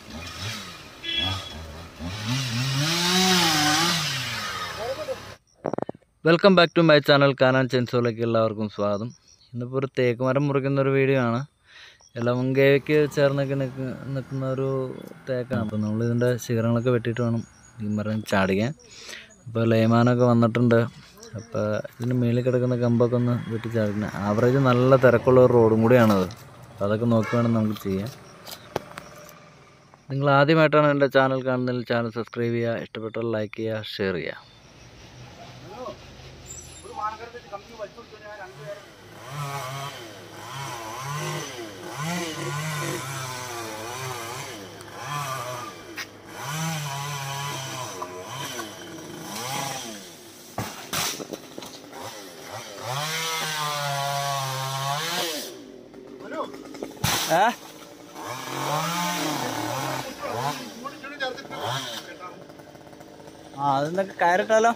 welcome back to my channel കാനാൻ ചെൻസോയിലേക്ക് എല്ലാവർക്കും സ്വാഗതം ഇന്നിപ്പോൾ ഒരു തേക്ക് മരം മുറിക്കുന്ന ഒരു വീഡിയോ ആണ് ഇളവങ്കയ്ക്ക് ചേർന്നൊക്കെ നിൽക്ക് നിൽക്കുന്ന ഒരു തേക്കാണ് അപ്പോൾ നമ്മൾ ഇതിൻ്റെ ശിഖരങ്ങളൊക്കെ വെട്ടിയിട്ട് വേണം ഈ മരം ചാടിക്കാൻ അപ്പോൾ ലേമാനൊക്കെ വന്നിട്ടുണ്ട് അപ്പോൾ ഇതിന് മേളിൽ കിടക്കുന്ന കമ്പൊക്കെ ഒന്ന് വെട്ടി ചാടിക്കണം ആവറേജ് നല്ല തിരക്കുള്ള ഒരു റോഡും കൂടിയാണത് അപ്പോൾ അതൊക്കെ നോക്കി വേണം നമുക്ക് ചെയ്യാൻ നിങ്ങൾ ആദ്യമായിട്ടാണ് എൻ്റെ ചാനൽ കാണുന്നതിൽ ചാനൽ സബ്സ്ക്രൈബ് ചെയ്യുക ഇഷ്ടപ്പെട്ടാൽ ലൈക്ക് ചെയ്യുക ഷെയർ ചെയ്യുക ഏ ആ അതെന്നൊക്കെ കയറിട്ടാലോ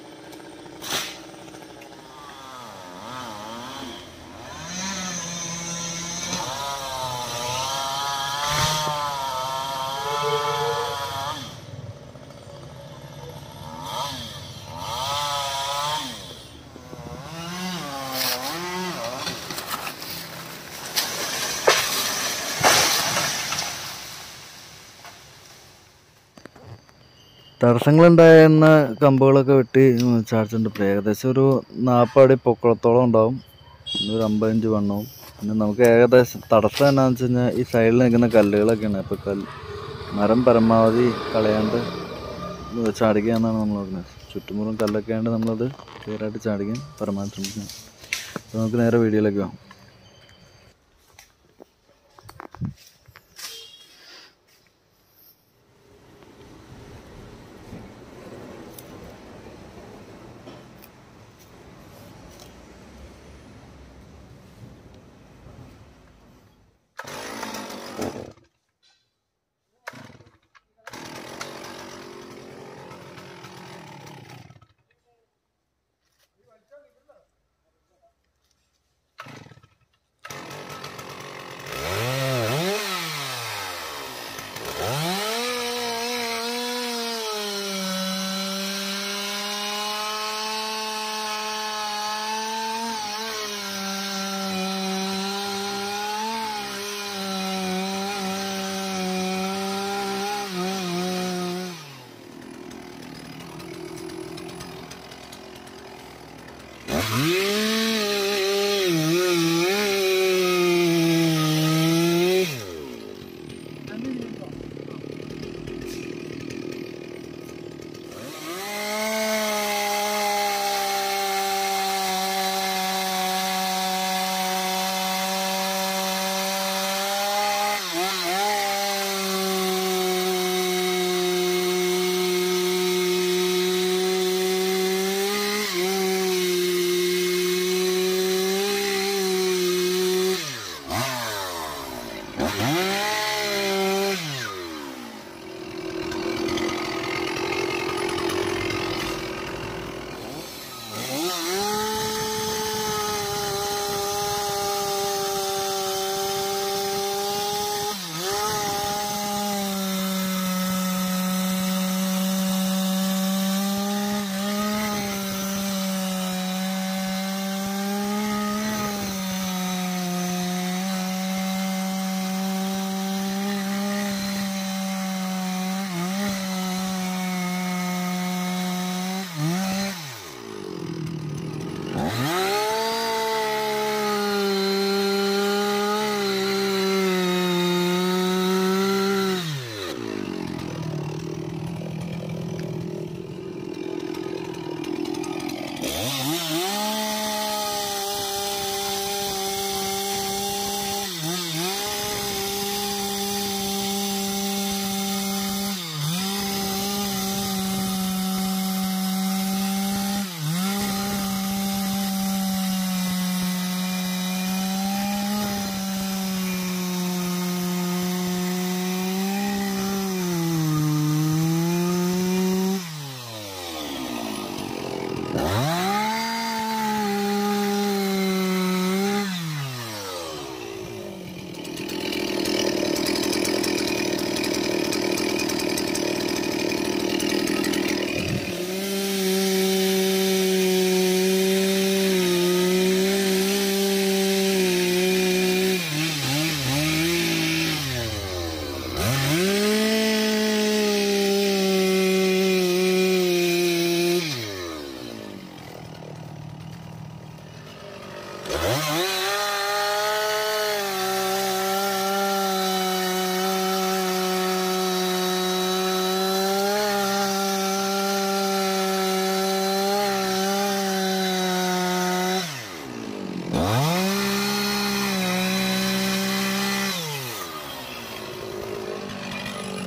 തടസ്സങ്ങളുണ്ടായിരുന്ന കമ്പുകളൊക്കെ വെട്ടി ചാടിച്ചിട്ടുണ്ട് ഇപ്പോൾ ഏകദേശം ഒരു നാൽപ്പടി പൊക്കത്തോളം ഉണ്ടാവും പിന്നെ ഒരു അമ്പത്തഞ്ച് വണ്ണവും പിന്നെ നമുക്ക് ഏകദേശം തടസ്സം എന്നാന്ന് വെച്ച് കഴിഞ്ഞാൽ ഈ സൈഡിൽ നിൽക്കുന്ന കല്ലുകളൊക്കെയാണ് ഇപ്പോൾ കല്ല് മരം പരമാവധി കളയാണ്ട് ചാടിക്കുക എന്നാണ് നമ്മൾ പറഞ്ഞത് ചുറ്റുമുറും കല്ലൊക്കെ ആയതുകൊണ്ട് നമ്മളത് ക്ലിയറായിട്ട് ചാടിക്കാൻ പരമാവധി ശ്രമിക്കണം അപ്പോൾ നമുക്ക് നേരെ വീഡിയോയിലേക്ക് പോകാം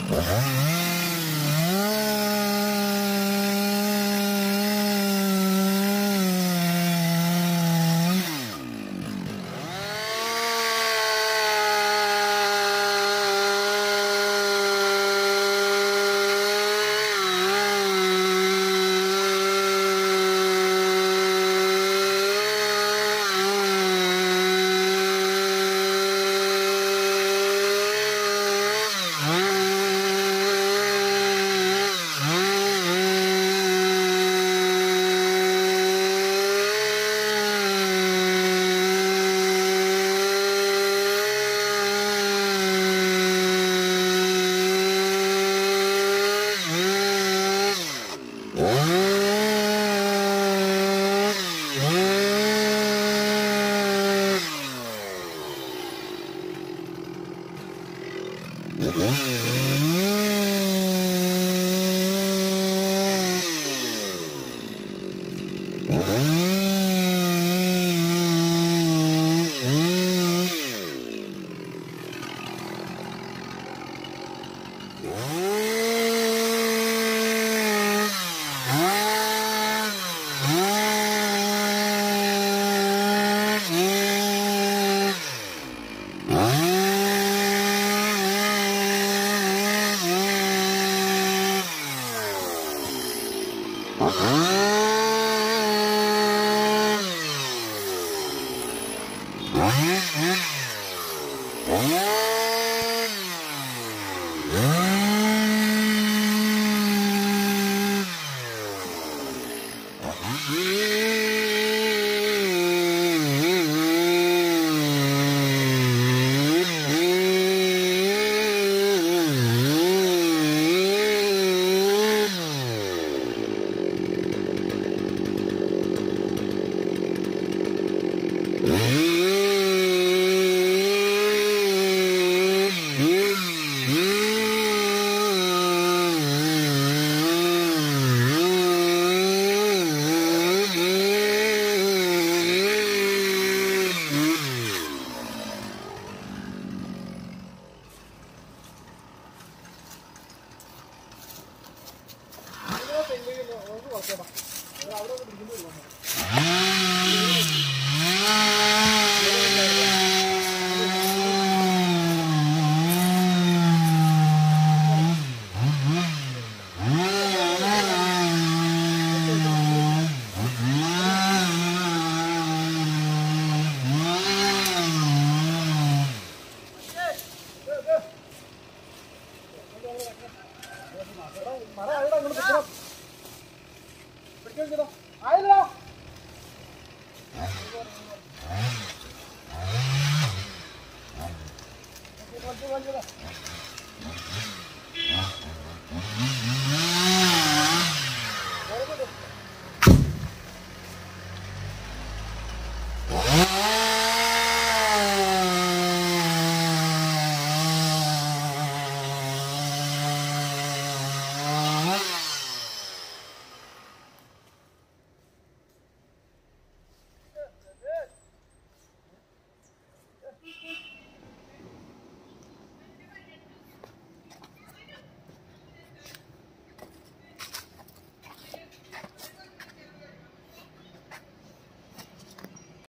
ആ